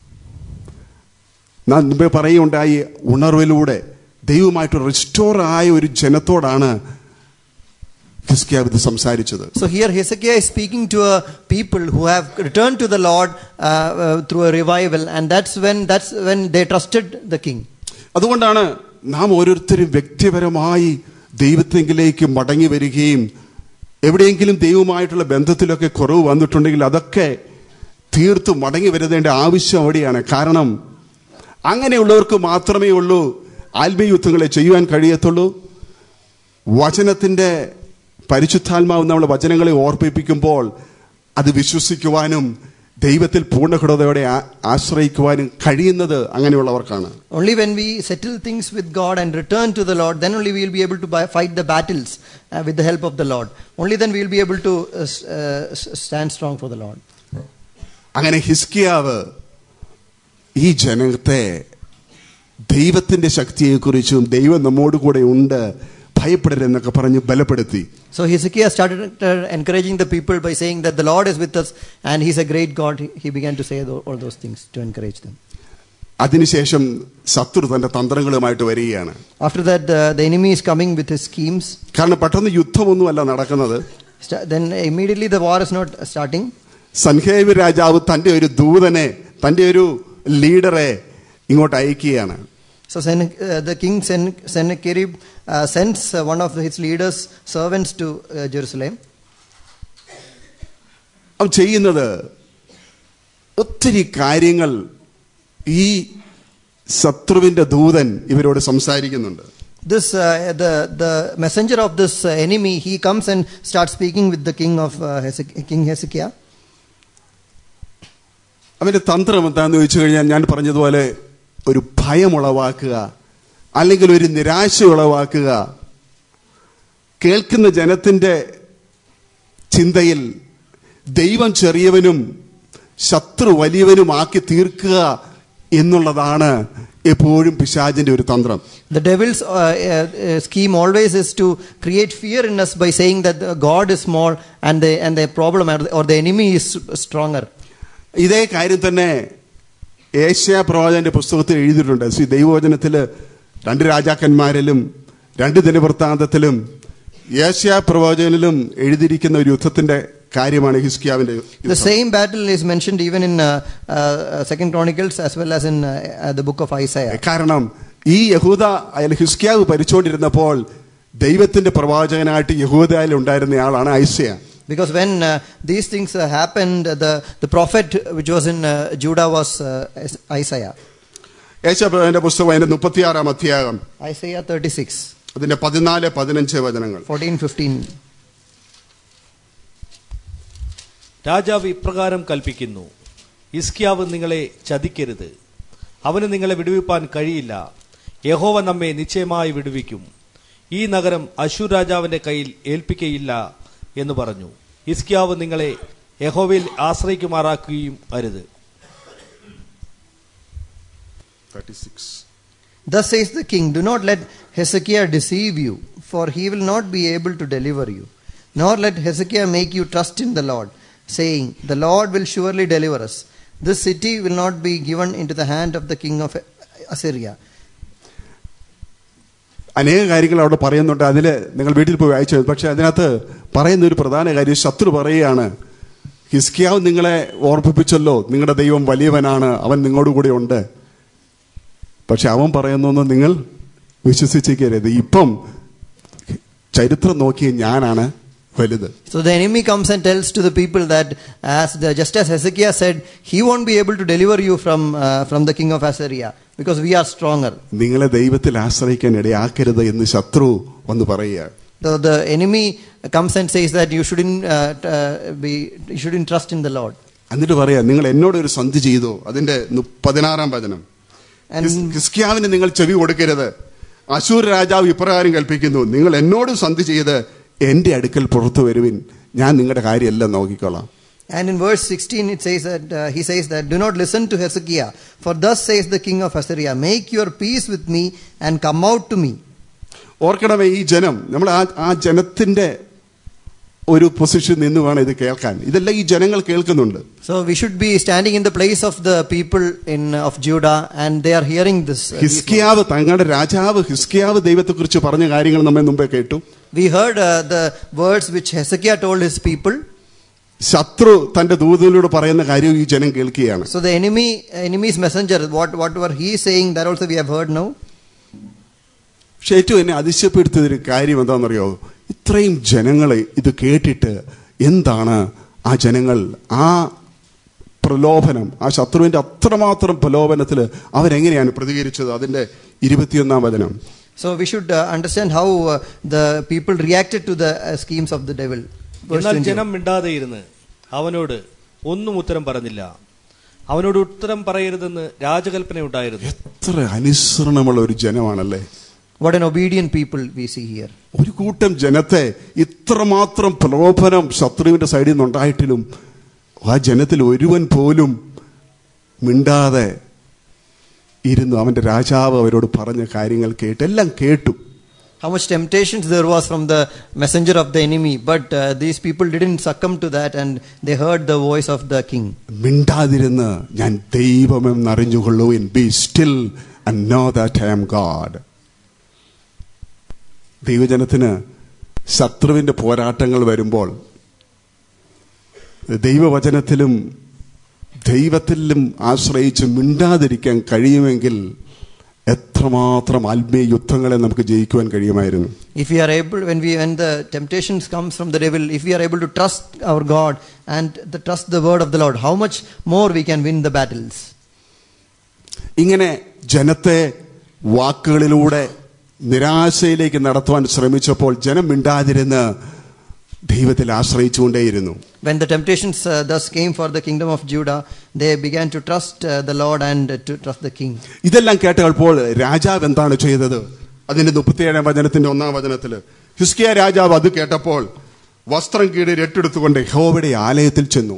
നാം മുമ്പേ പറയുകയുണ്ടായി ഉണർവിലൂടെ ദൈവമായിട്ട് റിസ്റ്റോർ ആയ ഒരു ജനത്തോടാണ് ഹിസ്കിയാവ് ഇത് സംസാരിച്ചത് So here Hezekiah is speaking to a people who have returned to the Lord uh, uh, through a revival, and that's when that's when they trusted the king. അതുകൊണ്ടാണ് നാം ഓരോരുത്തരും വ്യക്തിപരമായി ദൈവത്തെങ്കിലേക്ക് മടങ്ങി വരികയും എവിടെയെങ്കിലും ദൈവമായിട്ടുള്ള ബന്ധത്തിലൊക്കെ കുറവ് വന്നിട്ടുണ്ടെങ്കിൽ അതൊക്കെ തീർത്ത് മടങ്ങി വരുന്നതിന്റെ ആവശ്യം അവിടെയാണ് കാരണം അങ്ങനെയുള്ളവർക്ക് മാത്രമേ ഉള്ളൂ ആത്മീയ യുദ്ധങ്ങളെ ചെയ്യുവാൻ കഴിയത്തുള്ളൂ വചനത്തിന്റെ പരിശുദ്ധാത്മാവ് നമ്മൾ വചനങ്ങളെ ഓർപ്പിപ്പിക്കുമ്പോൾ അത് വിശ്വസിക്കുവാനും ദൈവത്തിൽ പൂർണ്ണഹൃദയോടെ ആ- ആശ്രയിക്കുവാനും കഴിയുന്നത് അങ്ങനെയുള്ളവർക്കാണ് Only when we settle things with God and return to the Lord, then only we will be able to buy, fight the battles uh, with the help of the Lord. Only then we will be able to uh, s- uh, s- stand strong for the Lord. അങ്ങനെ ഹിസ്കിയാവ് ഈ ജനത്തെ ദൈവത്തിന്റെ ശക്തിയെക്കുറിച്ചും ദൈവം നമ്മോട് കൂടെ ഉണ്ട് ഭയപ്പെടരുതെന്നൊക്കെ പറഞ്ഞ് ബലപ്പെടുത്തി So Hezekiah started uh, encouraging the people by saying that the Lord is with us and He's a great God. He- He began to say tho- all those things to encourage them. അതിനുശേഷം ശത്രു തന്റെ തന്ത്രങ്ങളുമായിട്ട് വരികയാണ് After that, uh, the enemy is coming with his schemes. കാരണം പെട്ടെന്ന് യുദ്ധമൊന്നുമല്ല നടക്കുന്നത് Sta- Then immediately the war is not starting. സൻഹേവ് രാജാവ് തന്റെ ഒരു ദൂതനെ തന്റെ ഒരു ലീഡറെ ഇങ്ങോട്ട് അയക്കുകയാണ് So Sen- uh, the king Sen- Sennacherib uh, sends uh, one of his leaders' servants to uh, Jerusalem. അവൻ ചെയ്യുന്നത് ഒത്തിരി കാര്യങ്ങൾ ഈ ശത്രുവിന്റെ ദൂതൻ ഇവരോട് സംസാരിക്കുന്നുണ്ട് This uh, the the messenger of this uh, enemy he comes and starts speaking with the king of uh, Hezek- King Hezekiah. അവന്റെ തന്ത്രം എന്താന്ന് ചോദിച്ചു കഴിഞ്ഞാൽ ഞാൻ പറഞ്ഞതുപോലെ ഒരു ഭയം ഉളവാക്കുക അല്ലെങ്കിൽ ഒരു നിരാശ ഉളവാക്കുക കേൾക്കുന്ന ജനത്തിന്റെ ചിന്തയിൽ ദൈവം ചെറിയവനും ശത്രു വലിയവനുമാക്കി തീർക്കുക എന്നുള്ളതാണ് എപ്പോഴും പിശാചിന്റെ ഒരു തന്ത്രം The devil's uh, uh, uh, scheme always is to create fear in us by saying that uh, God is small and the and the problem or the, or the enemy is stronger. ഇതേ കാര്യം തന്നെ Asia പ്രവാചകന്റെ പുസ്തകത്തിൽ എഴുതിയിട്ടുണ്ട് ശ്രീ ദൈവവചനത്തില് രണ്ട് രാജാക്കന്മാരിലും രണ്ട് ദിനവൃത്താന്തത്തിലും Asia പ്രവാചകനിലും എഴുതിയിരിക്കുന്ന ഒരു യുദ്ധത്തിന്റെ കാര്യമാണ് ഹിസ്കിയാവിന്റെ The യുദ്ധം. same battle is mentioned even in uh, uh, Second Chronicles as well as in uh, uh, the book of Isaiah. കാരണം ഈ യഹൂദ അയാൾ ഹിസ്കിയാവ് ഭരിച്ചുകൊണ്ടിരുന്നപ്പോൾ ദൈവത്തിന്റെ പ്രവാചകനായിട്ട് യഹൂദയിൽ ഉണ്ടായിരുന്ന ആളാണ് Isaiah Because when uh, these things uh, happened, uh, the the prophet which was in uh, Judah was uh, Isaiah. ഏഷ്യ പ്രവാചകന്റെ പുസ്തകം അതിന്റെ മുപ്പത്തിയാറാം അധ്യായം Isaiah 36, അതിന്റെ പതിനാല് പതിനഞ്ച് വചനങ്ങൾ 14, 15. രാജാവ് ഇപ്രകാരം കൽപ്പിക്കുന്നു ഇസ്കിയാവ് നിങ്ങളെ ചതിക്കരുത് അവന് നിങ്ങളെ വിടുവിപ്പാൻ കഴിയില്ല യഹോവ നമ്മെ നിശ്ചയമായി വിടുവിക്കും ഈ നഗരം അശൂർ രാജാവിന്റെ കയ്യിൽ ഏൽപ്പിക്കയില്ല എന്ന് പറഞ്ഞു ഇസ്കിയാവ് നിങ്ങളെ യഹോവയിൽ ആശ്രയിക്കുമാറാക്കുകയും അരുത് Thus says the king, Do not let Hezekiah deceive you, for he will not be able to deliver you. Nor let Hezekiah make you trust in the Lord, saying, The Lord will surely deliver us. This city will not be given into the hand of the king of Assyria. അനേക കാര്യങ്ങൾ അവിടെ പറയുന്നുണ്ട് അതിൽ നിങ്ങൾ വീട്ടിൽ പോയി വായിച്ചു പക്ഷെ അതിനകത്ത് പറയുന്ന ഒരു പ്രധാന കാര്യം ശത്രു പറയുകയാണ് ഹിസ്കിയാവ് നിങ്ങളെ ഓർമ്മിപ്പിച്ചല്ലോ നിങ്ങളുടെ ദൈവം വലിയവനാണ് അവൻ നിങ്ങളോട് കൂടെ ഉണ്ട് പക്ഷെ അവൻ പറയുന്നു നിങ്ങൾ വിശ്വസിച്ചേക്കരുത് ഇപ്പം ചരിത്രം നോക്കിയ ഞാനാണ് വലുത് So the enemy comes and tells to the people that, as the, just as Hezekiah said, he won't be able to deliver you from uh, from the king of Assyria because we are stronger. നിങ്ങളെ ദൈവത്തിൽ ആശ്രയിക്കാൻ ഇടയാക്കരുത് എന്ന് ശത്രു വന്ന് പറയുക So the enemy comes and says that you shouldn't uh, t- uh, be you shouldn't trust in the Lord. എന്നിട്ട് പറയാ നിങ്ങൾ എന്നോട് ഒരു സന്ധി ചെയ്തു അതിന്റെ നു- പതിനാറാം വചനം And ഹിസ്- ഹിസ്കിയാവിന് നിങ്ങൾ ചെവി കൊടുക്കരുത് അശൂർ രാജാവ് ഇപ്രകാരം കൽപ്പിക്കുന്നു നിങ്ങൾ എന്നോട് സന്ധി ചെയ്ത് എന്റെ അടുക്കൽ പുറത്തു വരുവിൻ ഞാൻ നിങ്ങളുടെ കാര്യമെല്ലാം നോക്കിക്കോളാം And in verse 16 it says that uh, he says that do not listen to Hezekiah for thus says the king of Assyria make your peace with me and come out to me. ഓർക്കണമേ ഈ ജനം നമ്മൾ ആ ആ ജനത്തിന്റെ ഒരു position നിന്ന് വേണം ഇത് കേൾക്കാൻ ഇതെല്ലാം ഈ ജനങ്ങൾ കേൾക്കുന്നുണ്ട് So we should be standing in the place of the people in of Judah and they are hearing this. uh, these words. ഹിസ്കിയാവ് തങ്ങളുടെ രാജാവ് ഹിസ്കിയാവ് ദൈവത്തെക്കുറിച്ച് പറഞ്ഞ കാര്യങ്ങൾ നമ്മെ മുമ്പേ കേട്ടു We heard uh, the words which Hezekiah told his people. ശത്രു തന്റെ ദൂതനിലൂടെ പറയുന്ന കാര്യം ഈ ജനം കേൾക്കുകയാണ് So the enemy enemy's messenger what whatever he is saying that also we have heard now. പക്ഷെ ഏറ്റവും എന്നെ അതിശയപ്പെടുത്തിയ ഒരു കാര്യം എന്താണെന്നറിയോ ഇത്രയും ജനങ്ങളെ ഇത് കേട്ടിട്ട് എന്താണ് ആ ജനങ്ങൾ ആ പ്രലോഭനം ആ ശത്രുവിന്റെ അത്രമാത്രം പ്രലോഭനത്തിൽ അവരെങ്ങനെയാണ് പ്രതികരിച്ചത് അതിന്റെ ഇരുപത്തിയൊന്നാം വചനം So we should uh, understand how uh, the people reacted to the uh, schemes of the devil. Verse എന്നാൽ 21. ജനം മിണ്ടാതെയിരുന്ന് അവനോട് ഒന്നും ഉത്തരം പറഞ്ഞില്ല അവനോട് ഉത്തരം പറയരുതെന്ന് രാജകൽപ്പനയുണ്ടായിരുന്നു എത്ര അനുസരണമുള്ള ഒരു ജനമാണല്ലേ What an obedient people we see here. ഒരു കൂട്ടം ജനത്തെ ഇത്രമാത്രം പ്രലോഭനം ശത്രുവിന്റെ സൈഡിൽ നിന്നുണ്ടായിട്ടിലും ആ ജനത്തിൽ ഒരുവൻ പോലും മിണ്ടാതെ ഇരുന്നു അവന്റെ രാജാവ് അവരോട് പറഞ്ഞ കാര്യങ്ങൾ കേട്ട് എല്ലാം കേട്ടു How much temptations there was from the messenger of the enemy, but uh, these people didn't succumb to that and they heard the voice of the king. മിണ്ടാതിരുന്ന് ഞാൻ ദൈവമെന്നറിഞ്ഞുകൊള്ളുവിൻ be still and know that I am God ദൈവജനത്തിന് ശത്രുവിന്റെ പോരാട്ടങ്ങൾ വരുമ്പോൾ ദൈവവചനത്തിലും ദൈവത്തിലും ആശ്രയിച്ച് മിണ്ടാതിരിക്കാൻ കഴിയുമെങ്കിൽ എത്രമാത്രം ആത്മീയ യുദ്ധങ്ങളെ നമുക്ക് ജയിക്കുവാൻ കഴിയുമായിരുന്നു If we are able, when we when the temptations comes from the devil, if we are able to trust our God and the, trust the word of the Lord, how much more we can win the battles. ഇങ്ങനെ ജനത്തെ വാക്കുകളിലൂടെ നിരാശയിലേക്ക് നടത്തുവാൻ ശ്രമിച്ചപ്പോൾ ജനം മിണ്ടാതിരുന്ന് ദൈവത്തിൽ ആശ്രയിച്ചുകൊണ്ടേയിരുന്നു When the temptations uh, thus came for the kingdom of Judah, they began to trust uh, the Lord and uh, to trust the king. ഇതെല്ലാം കേട്ടപ്പോൾ രാജാവ് എന്താണ് ചെയ്തത് അതിന്റെ മുപ്പത്തിയേഴാം വചനത്തിന്റെ ഒന്നാം വചനത്തില് ഹിസ്കിയ രാജാവ് അത് കേട്ടപ്പോൾ വസ്ത്രം കീഴ് രട്ടെടുത്തുകൊണ്ട് യഹോവയുടെ ആലയത്തിൽ ചെന്നു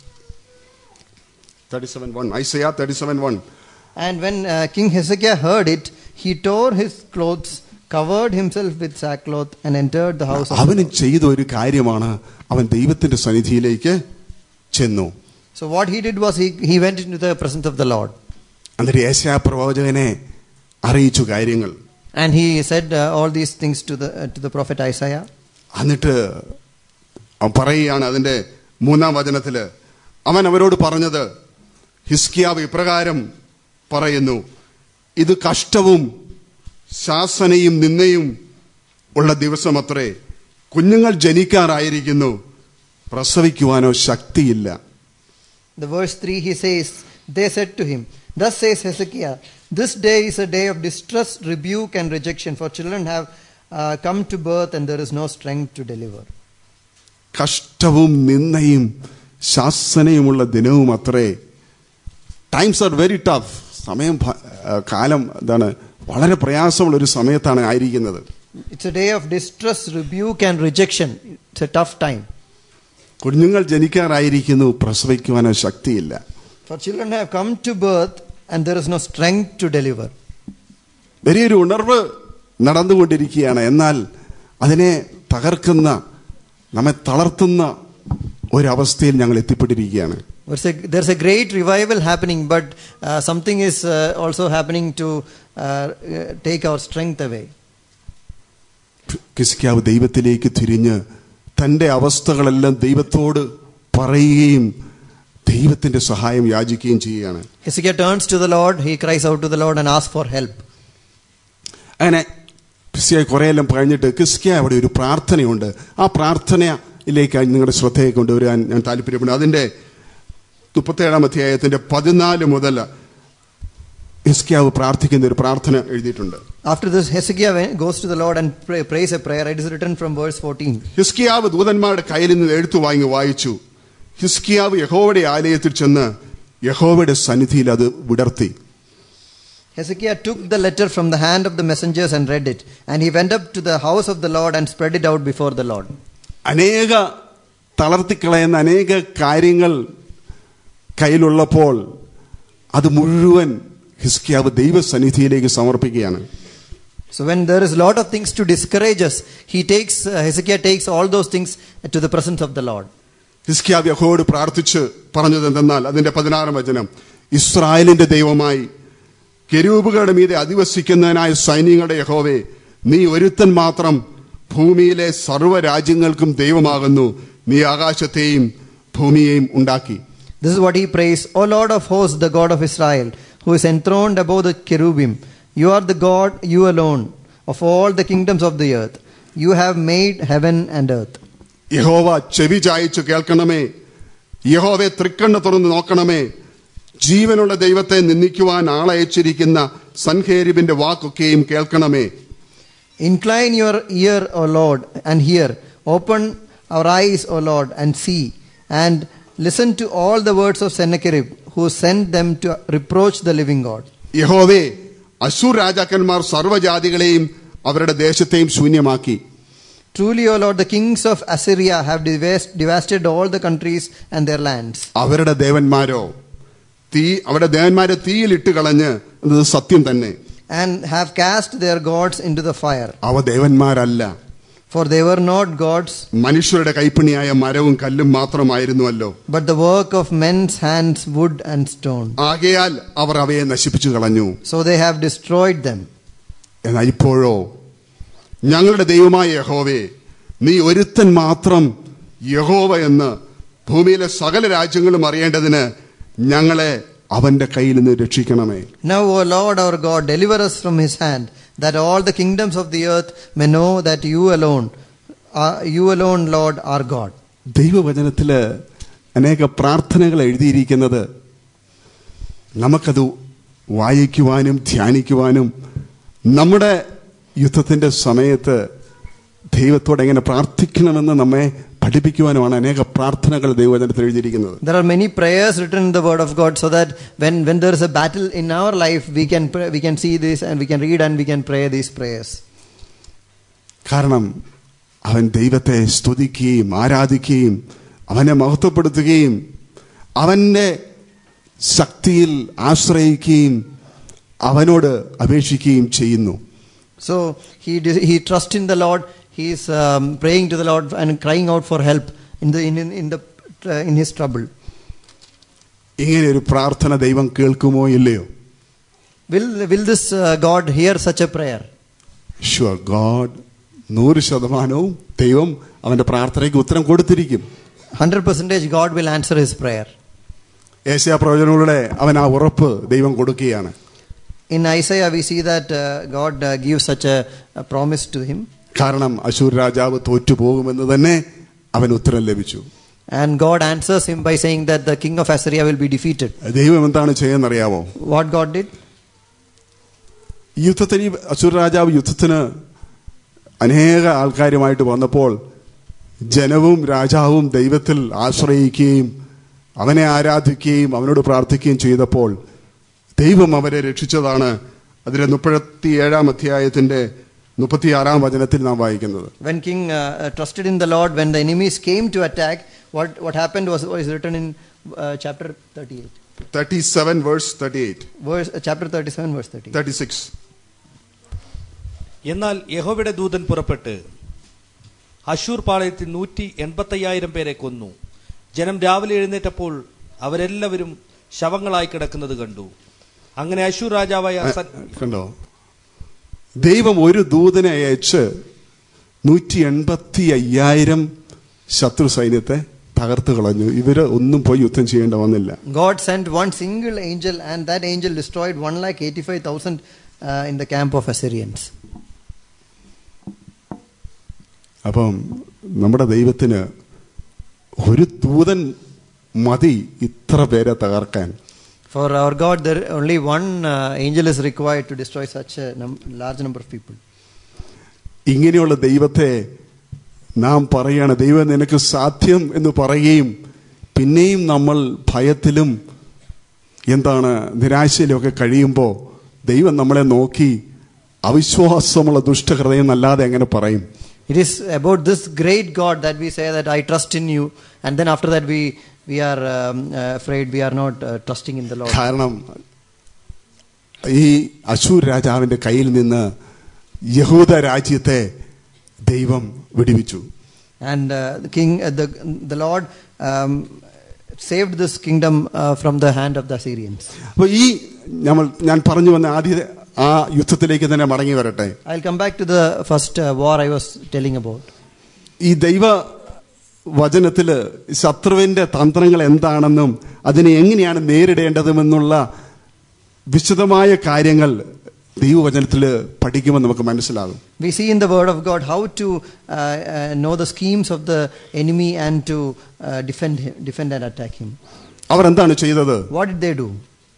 thirty seven one Isaiah thirty seven one And when uh, King Hezekiah heard it, he tore his clothes, covered himself with sackcloth, and entered the house of the അവന് Lord. ചെയ്ത ഒരു കാര്യമാണ് അവൻ ദൈവത്തിന്റെ സന്നിധിയിലേക്ക് ചെന്നു So what he did was he, he went into the presence of the Lord. എന്നിട്ട് ഏശാ പ്രവാചകനെ അറിയിച്ചു കാര്യങ്ങൾ And he said uh, all these things to the, uh, to the prophet Isaiah. എന്നിട്ട് അവൻ പറയുകയാണ് അതിന്റെ മൂന്നാം വചനത്തില് അവൻ അവരോട് പറഞ്ഞത് ഹിസ്കിയാവ് ഇപ്രകാരം പറയുന്നു ഇത് കഷ്ടവും ശാസനയും നിന്നയും ഉള്ള ദിവസമത്രേ കുഞ്ഞുങ്ങൾ ജനിക്കാറായിരിക്കുന്നു പ്രസവിക്കുവാനോ ശക്തിയില്ല The verse 3 he says, They said to him, Thus says Hezekiah, This day is a day of distress, rebuke, and rejection, for children have uh, come to birth and there is no strength to deliver. കഷ്ടവും നിന്നയും ശാസനയുമുള്ള ദിനവും അത്രേ times are very tough സമയം ഭ- ആ, കാലം എന്താണ് വളരെ പ്രയാസമുള്ള ഒരു സമയത്താണ് ആയിരിക്കുന്നത് It's a day of distress, rebuke, and rejection. It's a tough time. കുഞ്ഞുങ്ങൾ ജനിക്കാറായിരിക്കുന്നു പ്രസവിക്കുവാനോ ശക്തിയില്ല For children have come to birth and there is no strength to deliver. വലിയൊരു ഉണർവ് നടന്നുകൊണ്ടിരിക്കുകയാണ് എന്നാൽ അതിനെ തകർക്കുന്ന നമ്മെ തളർത്തുന്ന ഒരവസ്ഥയിൽ ഞങ്ങൾ എത്തിപ്പെട്ടിരിക്കുകയാണ് There's a, there's a great revival happening, but uh, something is uh, also happening to uh, uh, take our strength away. കിസ്ക്യാവ് ദൈവത്തിലേക്ക് തിരിഞ്ഞ് തന്റെ അവസ്ഥകളെല്ലാം ദൈവത്തോട് പറയുകയും ദൈവത്തിന്റെ സഹായം യാചിക്കുകയും ചെയ്യുകയാണ് Hezekiah turns to the Lord, he cries out to the Lord and asks for help. അങ്ങനെ ക്രിസ്ത്യ കുറേയെല്ലാം കഴിഞ്ഞിട്ട് ക്രിസ്ത്യ അവിടെ ഒരു പ്രാർത്ഥനയുണ്ട് ആ പ്രാർത്ഥനയിലേക്ക് നിങ്ങളുടെ ശ്രദ്ധയെ കൊണ്ടുവരാൻ ഞാൻ താല്പര്യപ്പെടുന്നു അതിന്റെ മുപ്പത്തേഴാം അധ്യായത്തിന്റെ പതിനാല് മുതൽ ഹിസ്കിയാവ് പ്രാർത്ഥിക്കുന്ന ഒരു പ്രാർത്ഥന എഴുതിയിട്ടുണ്ട് After this, Hezekiah went- goes to the Lord and pray, prays a prayer. It is written from verse 14. ഹിസ്കിയാവ് ദൂതന്മാരുടെ കയ്യിൽ നിന്ന് എഴുത്തു വാങ്ങി വായിച്ചു ഹിസ്കിയാവ് യഹോവയുടെ ആലയത്തിൽ ചെന്ന് യഹോവയുടെ സന്നിധിയിൽ അത് വിടർത്തി Hezekiah took the letter from the hand of the messengers and read it. And he went up to the house of the Lord and spread it out before the Lord. അനേക തളർത്തിക്കളയുന്ന അനേക കാര്യങ്ങൾ കയ്യിലുള്ളപ്പോൾ അത് മുഴുവൻ ഹിസ്കിയാവ് ദൈവസന്നിധിയിലേക്ക് സമർപ്പിക്കുകയാണ് So when there is a lot of things to discourage us, he takes uh, Hezekiah takes all those things to the presence of the Lord. ഹിസ്കിയാവ് യഹോയോട് പ്രാർത്ഥിച്ച് പറഞ്ഞത് എന്തെന്നാൽ അതിന്റെ പതിനാറാം വചനം ഇസ്രായേലിന്റെ ദൈവമായി കെരൂബുകളുടെ മീതെ അധിവസിക്കുന്നതിനായ സൈന്യങ്ങളുടെ യഹോവേ നീ ഒരുത്തൻ മാത്രം ഭൂമിയിലെ സർവ്വ രാജ്യങ്ങൾക്കും ദൈവമാകുന്നു നീ ആകാശത്തെയും ഭൂമിയെയും ഉണ്ടാക്കി This is what he prays, O Lord of hosts, the God of Israel, who is enthroned above the cherubim. You are the God, you alone, of all the kingdoms of the earth. You have made heaven and earth. യഹോവ ചെവി ചായച്ചു കേൾക്കണമേ യഹോവയെ തൃക്കണ്ണ് തുറന്ന് നോക്കണമേ ജീവനുള്ള ദൈവത്തെ നിന്ദിക്കുവാൻ ആളയച്ചിരിക്കുന്ന സൻഹേരിബിന്റെ വാക്കൊക്കെയും കേൾക്കണമേ Incline your ear, O Lord, and hear. Open our eyes, O Lord, and see. And listen to all the words of Sennacherib, who sent them to reproach the living God. യഹോവേ അശൂർ രാജാക്കന്മാർ സർവ്വജാതികളെയും അവരുടെ ദേശത്തെയും ശൂന്യമാക്കി Truly, O Lord, the kings of Assyria have devast- devastated all the countries and their lands. അവരുടെ ദേവന്മാരോ തീ അവരുടെ ദേവന്മാരെ തീയിലിട്ട് കളഞ്ഞ് എന്നത് സത്യം തന്നെ and have cast their gods into the fire. അവ ദേവന്മാരല്ല For they were not gods, മനുഷ്യരുടെ കൈപ്പണിയായ മരവും കല്ലും മാത്രമായിരുന്നുവല്ലോ but the work of men's hands, wood and stone. ആകയാൽ അവർ അവയെ നശിപ്പിച്ചു കളഞ്ഞു So they have destroyed them. എന്നാൽ ഇപ്പോഴോ ഞങ്ങളുടെ ദൈവമായ യഹോവേ നീ ഒരുത്തൻ മാത്രം യഹോവ എന്ന് ഭൂമിയിലെ സകല രാജ്യങ്ങളും അറിയേണ്ടതിന് ഞങ്ങളെ അവന്റെ കയ്യിൽ നിന്ന് രക്ഷിക്കണമേ Now, O Lord our God, deliver us from his hand, that all the kingdoms of the earth may know that you alone, are, you alone, Lord, are God. ദൈവവചനത്തില് അനേക പ്രാർത്ഥനകൾ എഴുതിയിരിക്കുന്നത് നമുക്കത് വായിക്കുവാനും ധ്യാനിക്കുവാനും നമ്മുടെ യുദ്ധത്തിന്റെ സമയത്ത് ദൈവത്തോട് എങ്ങനെ പ്രാർത്ഥിക്കണമെന്ന് നമ്മെ പഠിപ്പിക്കുവാനുമാണ് അനേക പ്രാർത്ഥനകൾ ദൈവവചനത്തിൽ എഴുതിയിരിക്കുന്നത് There are many prayers written in the Word of God so that when, when there is a battle in our life, we can, pray, we can see this and we can read and we can pray these prayers. കാരണം അവൻ ദൈവത്തെ സ്തുതിക്കുകയും ആരാധിക്കുകയും അവനെ മഹത്വപ്പെടുത്തുകയും അവന്റെ ശക്തിയിൽ ആശ്രയിക്കുകയും അവനോട് അപേക്ഷിക്കുകയും ചെയ്യുന്നു So he, he trusts in the Lord. He is um, praying to the Lord and crying out for help in, the, in, in, in, the, in his trouble. ഇങ്ങനെ ഒരു പ്രാർത്ഥന ദൈവം കേൾക്കുമോ ഇല്ലയോ Will, will this uh, God hear such a prayer? Sure God നൂറ് ശതമാനവും ദൈവം അവന്റെ പ്രാർത്ഥനയ്ക്ക് ഉത്തരം കൊടുത്തിരിക്കും 100% God will answer his prayer. ഏഷ്യ പ്രവചനങ്ങളുടെ അവൻ ആ ഉറപ്പ് ദൈവം കൊടുക്കുകയാണ് In Isaiah, we see that uh, God uh, gives such a, a promise to him. കാരണം അശൂർ രാജാവ് തോറ്റുപോകുമെന്ന് തന്നെ അവൻ ഉത്തരം ലഭിച്ചു And God answers him by saying that the king of Assyria will be defeated. ദൈവം എന്താണ് ചെയ്യുന്നറിയാമോ What God did? യുദ്ധത്തിന് ഈ അസുര രാജാവ് യുദ്ധത്തിന് അനേക ആൾക്കാരുമായിട്ട് വന്നപ്പോൾ ജനവും രാജാവും ദൈവത്തിൽ ആശ്രയിക്കുകയും അവനെ ആരാധിക്കുകയും അവനോട് പ്രാർത്ഥിക്കുകയും ചെയ്തപ്പോൾ ദൈവം അവരെ രക്ഷിച്ചതാണ് അതിലെ മുപ്പത്തി ഏഴാം അധ്യായത്തിന്റെ മുപ്പത്തിയാറാം വചനത്തിൽ നാം വായിക്കുന്നത് When king uh, uh, trusted in the Lord, when the enemies came to attack, what, what happened was, was written in uh, chapter 38. Thirty seven verse thirty eight Verse, uh, chapter 37, verse 30. Thirty six എന്നാൽ യഹോവയുടെ ദൂതൻ പുറപ്പെട്ട് അശൂർ പാളയത്തിൽ നൂറ്റി എൺപത്തയ്യായിരം പേരെ കൊന്നു ജനം രാവിലെ എഴുന്നേറ്റപ്പോൾ അവരെല്ലാവരും ശവങ്ങളായി കിടക്കുന്നത് കണ്ടു അങ്ങനെ അശൂർ രാജാവായ സൻ- കണ്ടോ ദൈവം ഒരു ദൂതനെ അയച്ച് നൂറ്റി എൺപത്തി അയ്യായിരം ശത്രു സൈന്യത്തെ തകർത്ത് കളഞ്ഞു ഇവര് ഒന്നും പോയി യുദ്ധം ചെയ്യേണ്ട വന്നില്ല God sent one single angel, and that angel destroyed 1,85,000 uh, in the camp of Assyrians. അപ്പം നമ്മുടെ ദൈവത്തിന് ഒരു ദൂതൻ മതി ഇത്ര പേരെ തകർക്കാൻ For our God, there only one uh, angel is required to destroy such a num- large number of people. ഇങ്ങനെയുള്ള ദൈവത്തെ നാം പറയാണ് ദൈവം നിനക്ക് സാധ്യം എന്ന് പറയുകയും പിന്നെയും നമ്മൾ ഭയത്തിലും എന്താണ് നിരാശയിലുമൊക്കെ കഴിയുമ്പോൾ ദൈവം നമ്മളെ നോക്കി അവിശ്വാസമുള്ള ദുഷ്ടഹൃദയം അല്ലാതെ എങ്ങനെ പറയും It is about this great God that we say that I trust in you, and then after that we we are um, uh, afraid we are not uh, trusting in the Lord. കാരണം ഈ അശൂർ രാജാവിന്റെ കയ്യിൽ നിന്ന് യഹൂദ രാജ്യത്തെ ദൈവം വിടുവിച്ചു And uh, the king, uh, the the Lord um, saved this kingdom uh, from the hand of the Assyrians. അപ്പൊ ഈ നമ്മൾ ഞാൻ പറഞ്ഞു വന്ന ആദ്യ ആ യുദ്ധത്തിലേക്ക് തന്നെ മടങ്ങി വരട്ടെ I'll come back to the first uh, war I was telling about. ഈ ദൈവ വചനത്തില് ശത്രുവിന്റെ തന്ത്രങ്ങൾ എന്താണെന്നും അതിനെ എങ്ങനെയാണ് നേരിടേണ്ടതുമെന്നുള്ള വിശദമായ കാര്യങ്ങൾ ദൈവവചനത്തിൽ പഠിക്കുമ്പോൾ നമുക്ക് മനസ്സിലാകും We see in the Word of God how to uh, uh, know the schemes of the enemy and to uh, defend him, defend and attack him. അവർ എന്താണ് ചെയ്തത് What did they do?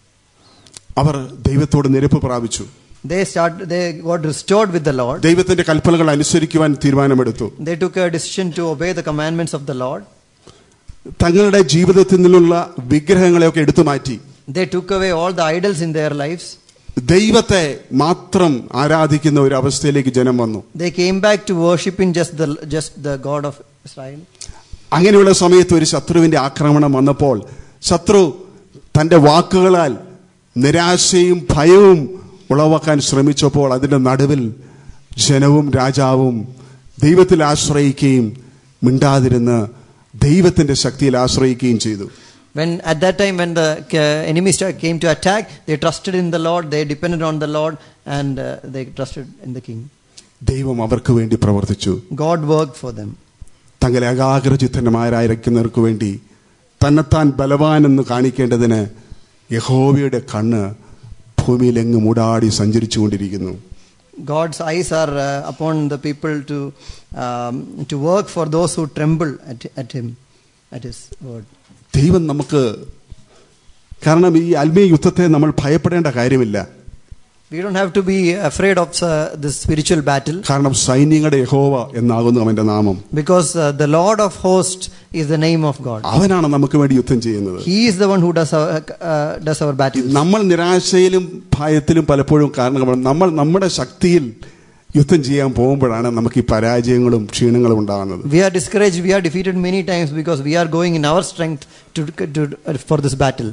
അവർ ദൈവത്തോട് നിരപ്പ് പ്രാപിച്ചു They start. They got restored with the Lord. ദൈവത്തിന്റെ കൽപ്പനകൾ അനുസരിക്കുവാൻ തീരുമാനമെടുത്തു They took a decision to obey the commandments of the Lord. തങ്ങളുടെ ജീവിതത്തിൽ നിന്നുള്ള വിഗ്രഹങ്ങളെയൊക്കെ എടുത്തു മാറ്റി They took away all the idols in their lives. ദൈവത്തെ മാത്രം ആരാധിക്കുന്ന ഒരു അവസ്ഥയിലേക്ക് ജനം വന്നു They came back to worshiping just the just the God of Israel. അങ്ങനെയുള്ള സമയത്ത് ഒരു ശത്രുവിന്റെ ആക്രമണം വന്നപ്പോൾ ശത്രു തന്റെ വാക്കുകളാൽ നിരാശയും ഭയവും ഉളവാക്കാൻ ശ്രമിച്ചപ്പോൾ അതിന്റെ നടുവിൽ ജനവും രാജാവും ദൈവത്തിൽ ആശ്രയിക്കുകയും മിണ്ടാതിരുന്ന് ദൈവത്തിന്റെ ശക്തിയിൽ ആശ്രയിക്കുകയും ചെയ്തു When at that time when the uh, enemy sta- came to attack, they trusted in the Lord. They depended on the Lord, and uh, they trusted in the King. ദൈവം അവർക്ക് വേണ്ടി പ്രവർത്തിച്ചു God worked for them. തങ്ങളെ അകാഗ്രചിത്തന്മാരായിരിക്കുന്നവർക്ക് വേണ്ടി തന്നെത്താൻ ബലവാനെന്ന് കാണിക്കേണ്ടതിന് യഹോവയുടെ കണ്ണ് ഭൂമിയിലെങ്ങ് Moodadi സഞ്ചരിച്ചുകൊണ്ടിരിക്കുന്നു God's eyes are uh, upon the people to um, to work for those who tremble at, at Him, at His word. ദൈവം നമുക്ക് കാരണം ഈ ആത്മീയ യുദ്ധത്തെ നമ്മൾ ഭയപ്പെടേണ്ട കാര്യമില്ല We don't have to be afraid of uh, this spiritual battle കാരണം സൈന്യങ്ങളുടെ യഹോവ എന്നാകുന്നു അവന്റെ നാമം because uh, the Lord of hosts is the name of God. അവനാണ് നമുക്ക് വേണ്ടി യുദ്ധം ചെയ്യുന്നത് He is the one who does our, uh, does our battles. നമ്മൾ നിരാശയിലും ഭയത്തിലും പലപ്പോഴും കാരണമാണ് നമ്മൾ നമ്മുടെ ശക്തിയിൽ യുദ്ധം ചെയ്യാൻ പോകുമ്പോഴാണ് നമുക്ക് ഈ പരാജയങ്ങളും ക്ഷീണങ്ങളും ഉണ്ടാകുന്നത് We are discouraged, we are defeated many times because we are going in our strength to, to, for this battle.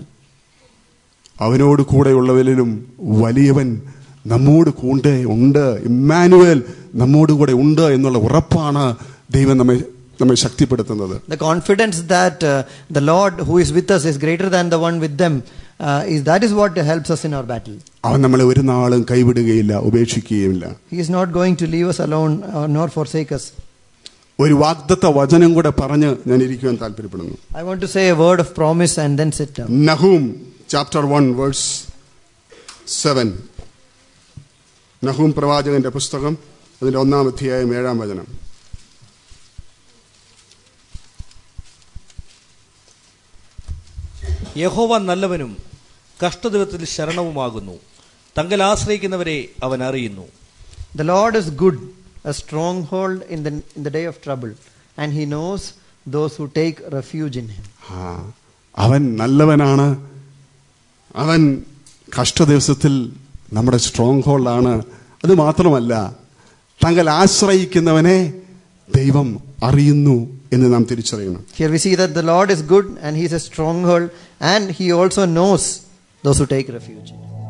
അവനോട് കൂടെയുള്ളവരിലും വലിയവൻ നമ്മോട് കൂടെ ഉണ്ട് ഇമ്മാനുവൽ നമ്മോട് കൂടെ ഉണ്ട് എന്നുള്ള ഉറപ്പാണ് ദൈവം നമ്മെ നമ്മെ ശക്തിപ്പെടുത്തുന്നത് The confidence that uh, the Lord who is with us is greater than the one with them, uh, is, that is what helps us in our battle. അവൻ നമ്മളെ ഒരു നാളും കൈവിടുകയില്ല ഉപേക്ഷിക്കുകയുമില്ല He is not going to leave us alone or nor forsake us. ഒരു വാഗ്ദത്ത വചനം കൂടെ പറഞ്ഞ് ഞാൻ ഇരിക്കുവാൻ താല്പര്യപ്പെടുന്നു I want to say a word of promise and then sit down. Nahum chapter one verse seven Nahum പ്രവാചകന്റെ പുസ്തകം അതിന്റെ ഒന്നാം അധ്യായം ഏഴാം വചനം യഹോവ നല്ലവനും കഷ്ടദിവസത്തിൽ ശരണവുമാകുന്നു തങ്കൽ ആശ്രയിക്കുന്നവരെ അവൻ അറിയുന്നു The Lord is good, a stronghold in the, in the day of trouble, and He knows those who take refuge in Him. ആ, അവൻ നല്ലവനാണ് അവൻ കഷ്ടദിവസത്തിൽ നമ്മുടെ സ്ട്രോങ് ഹോൾഡാണ് അത് മാത്രമല്ല തങ്ങൾ ആശ്രയിക്കുന്നവനെ ദൈവം അറിയുന്നു എന്ന് നാം തിരിച്ചറിയണം Here we see that the Lord is good and He is a stronghold, and He also knows those who take refuge.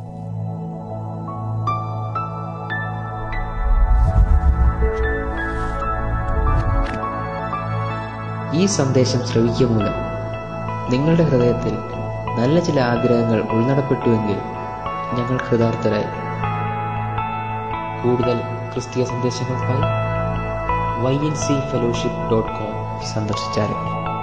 ഈ സന്ദേശം ശ്രവിക്കുക മൂലം നിങ്ങളുടെ ഹൃദയത്തിൽ നല്ല ചില ആഗ്രഹങ്ങൾ ഉൾനടപ്പെട്ടുവെങ്കിൽ ഞങ്ങൾ കൃതാർത്ഥരായി കൂടുതൽ ക്രിസ്തീയ സന്ദേശങ്ങൾക്കായി Y N C fellowship dot com സന്ദർശിച്ചാലും